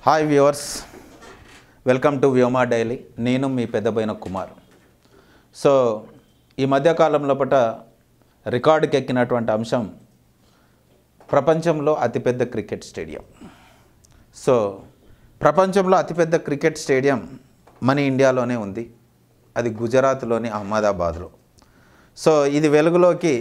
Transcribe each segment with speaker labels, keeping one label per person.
Speaker 1: hi viewers welcome to Vyoma daily నేను మీ Peddaboina Kumar so ఈ మధ్యకాలం లోపల రికార్డుకి ఎక్కినటువంటి అంశం ప్రపంచంలో అతిపెద్ద క్రికెట్ స్టేడియం సో ప్రపంచంలో అతిపెద్ద క్రికెట్ స్టేడియం మన ఇండియాలోనే ఉంది అది గుజరాత్లోని అహ్మదాబాద్లో సో ఇది వెలుగులోకి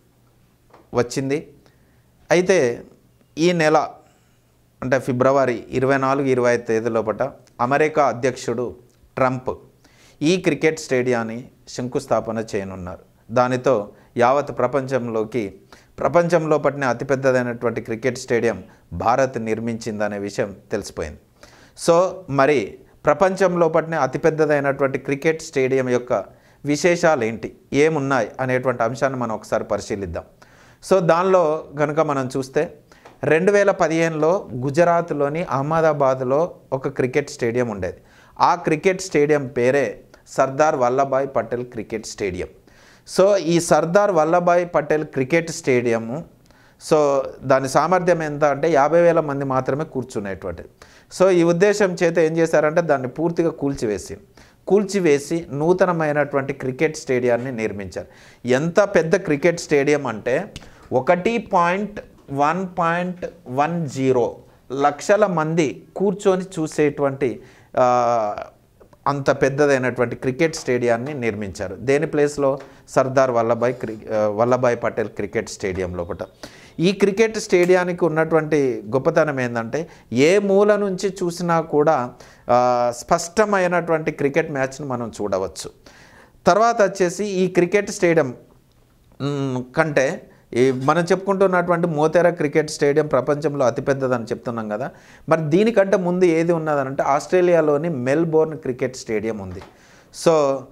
Speaker 1: వచ్చింది అయితే ఈ నెల అంటే ఫిబ్రవరి ఇరవై నాలుగు ఇరవై ఐదు తేదీ లోపల అమెరికా అధ్యక్షుడు ట్రంప్ ఈ క్రికెట్ స్టేడియాన్ని శంకుస్థాపన చేయనున్నారు దానితో యావత్ ప్రపంచంలోకి ప్రపంచంలో పట్టిన అతిపెద్దదైనటువంటి క్రికెట్ స్టేడియం భారత్ నిర్మించిందనే విషయం తెలిసిపోయింది సో మరి ప్రపంచంలో పట్టిన అతిపెద్దదైనటువంటి క్రికెట్ స్టేడియం యొక్క విశేషాలు ఏంటి ఏమున్నాయి అనేటువంటి అంశాన్ని మనం ఒకసారి పరిశీలిద్దాం సో దానిలో కనుక మనం చూస్తే రెండు వేల పదిహేనులో గుజరాత్లోని అహ్మదాబాద్లో ఒక క్రికెట్ స్టేడియం ఉండేది ఆ క్రికెట్ స్టేడియం పేరే Sardar Vallabhbhai Patel cricket stadium so ఈ Sardar Vallabhbhai Patel cricket stadium so దాని సామర్థ్యం ఎంత అంటే యాభై వేల మంది మాత్రమే కూర్చునేటువంటిది సో ఈ ఉద్దేశం చేత ఏం చేశారంటే దాన్ని పూర్తిగా కూల్చివేసి కూల్చివేసి నూతనమైనటువంటి క్రికెట్ స్టేడియాన్ని నిర్మించారు ఎంత పెద్ద క్రికెట్ స్టేడియం అంటే ఒకటి point one point one zero లక్షల మంది కూర్చొని చూసేటువంటి ఆ, అంత పెద్దదైనటువంటి క్రికెట్ స్టేడియాన్ని నిర్మించారు దేని ప్లేస్లో సర్దార్ వల్లభాయ్ క్రి ఆ, వల్లభాయ్ పటేల్ క్రికెట్ స్టేడియం లోపల ఈ క్రికెట్ స్టేడియానికి ఉన్నటువంటి గొప్పతనం ఏంటంటే ఏ మూల నుంచి చూసినా కూడా ఆ, స్పష్టమైనటువంటి క్రికెట్ మ్యాచ్ను మనం చూడవచ్చు తర్వాత వచ్చేసి ఈ క్రికెట్ స్టేడియం మ్, కంటే ఈ మనం చెప్పుకుంటున్నటువంటి మోతేరా క్రికెట్ స్టేడియం ప్రపంచంలో అతిపెద్దదని చెప్తున్నాం కదా మరి దీనికంటే ముందు ఏది ఉన్నదనంటే ఆస్ట్రేలియాలోని మెల్బోర్న్ క్రికెట్ స్టేడియం ఉంది సో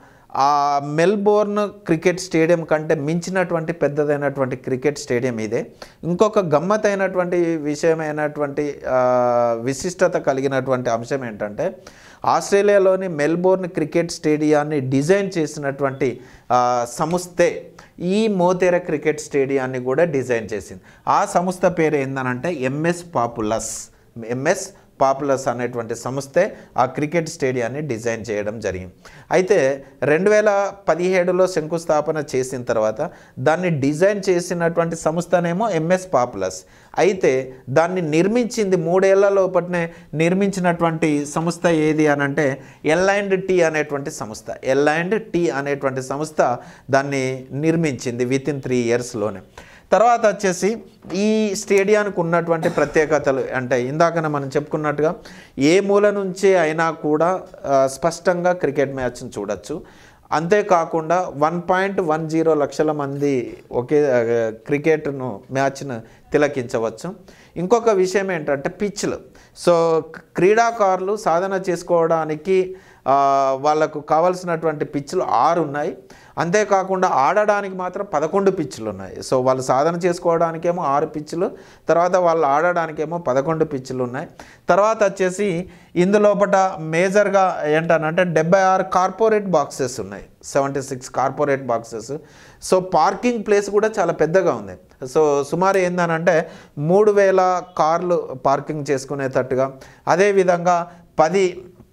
Speaker 1: ఆ మెల్బోర్న్ క్రికెట్ స్టేడియం కంటే మించినటువంటి పెద్దదైనటువంటి క్రికెట్ స్టేడియం ఇదే ఇంకొక గమ్మత్తైనటువంటి విషయమైనటువంటి ఆ, విశిష్టత కలిగినటువంటి అంశం ఏంటంటే ఆస్ట్రేలియాలోని మెల్బోర్న్ క్రికెట్ స్టేడియాన్ని డిజైన్ చేసినటువంటి ఆ, సంస్థే ఈ మోతేర క్రికెట్ స్టేడియాన్ని కూడా డిజైన్ చేసింది ఆ సంస్థ పేరు ఏందనంటే ఎంఎస్ పాపులస్ ఎంఎస్ పాపులస్ అనేటువంటి సంస్థే ఆ క్రికెట్ స్టేడియాన్ని డిజైన్ చేయడం జరిగింది అయితే రెండు వేల పదిహేడులో శంకుస్థాపన చేసిన తర్వాత దాన్ని డిజైన్ చేసినటువంటి సంస్థనేమో ఎంఎస్ పాపులస్ అయితే దాన్ని నిర్మించింది మూడేళ్ల లోపలనే నిర్మించినటువంటి సంస్థ ఏది అని అంటే ఎల్ అండ్ టీ అనేటువంటి సంస్థ ఎల్ అండ్ టీ అనేటువంటి సంస్థ దాన్ని నిర్మించింది విత్ ఇన్ త్రీ ఇయర్స్లోనే తర్వాత వచ్చేసి ఈ స్టేడియానికి ఉన్నటువంటి ప్రత్యేకతలు అంటే ఇందాకనే మనం చెప్పుకున్నట్టుగా ఏ మూల నుంచి అయినా కూడా ఆ, స్పష్టంగా క్రికెట్ మ్యాచ్ని చూడొచ్చు అంతేకాకుండా వన్ పాయింట్ వన్ జీరో లక్షల మంది ఒకే ఆ, క్రికెట్ను మ్యాచ్ను తిలకించవచ్చు ఇంకొక విషయం ఏంటంటే పిచ్లు సో క్రీడాకారులు సాధన చేసుకోవడానికి ఆ, వాళ్ళకు కావాల్సినటువంటి పిచ్లు ఆరు ఉన్నాయి అంతేకాకుండా ఆడడానికి మాత్రం పదకొండు పిచ్చులు ఉన్నాయి సో వాళ్ళు సాధన చేసుకోవడానికేమో ఆరు పిచ్చులు తర్వాత వాళ్ళు ఆడడానికేమో పదకొండు పిచ్చులు ఉన్నాయి తర్వాత వచ్చేసి ఇందులోపట మేజర్గా ఏంటనంటే డెబ్బై ఆరు కార్పొరేట్ బాక్సెస్ ఉన్నాయి seventy six corporate boxes so parking place కూడా చాలా పెద్దగా ఉంది సో సుమారు ఏందనంటే మూడు వేల కార్లు పార్కింగ్ చేసుకునేటట్టుగా అదేవిధంగా పది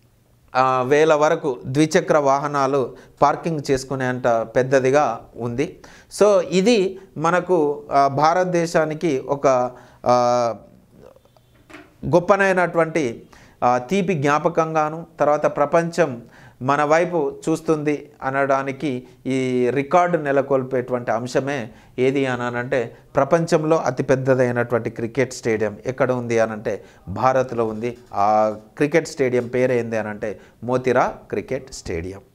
Speaker 1: ఆ, వేల వరకు ద్విచక్ర వాహనాలు పార్కింగ్ చేసుకునేంత పెద్దదిగా ఉంది సో ఇది మనకు ఆ, భారతదేశానికి ఒక ఆ, గొప్పనైనటువంటి ఆ, తీపి జ్ఞాపకంగాను తర్వాత ప్రపంచం మన వైపు చూస్తుంది అనడానికి ఈ రికార్డు నెలకొల్పేటువంటి అంశమే ఏది అని అంటే ప్రపంచంలో అతిపెద్దదైనటువంటి క్రికెట్ స్టేడియం ఎక్కడ ఉంది అనంటే భారత్లో ఉంది ఆ క్రికెట్ స్టేడియం పేరు ఏంది అనంటే మోతిరా క్రికెట్ స్టేడియం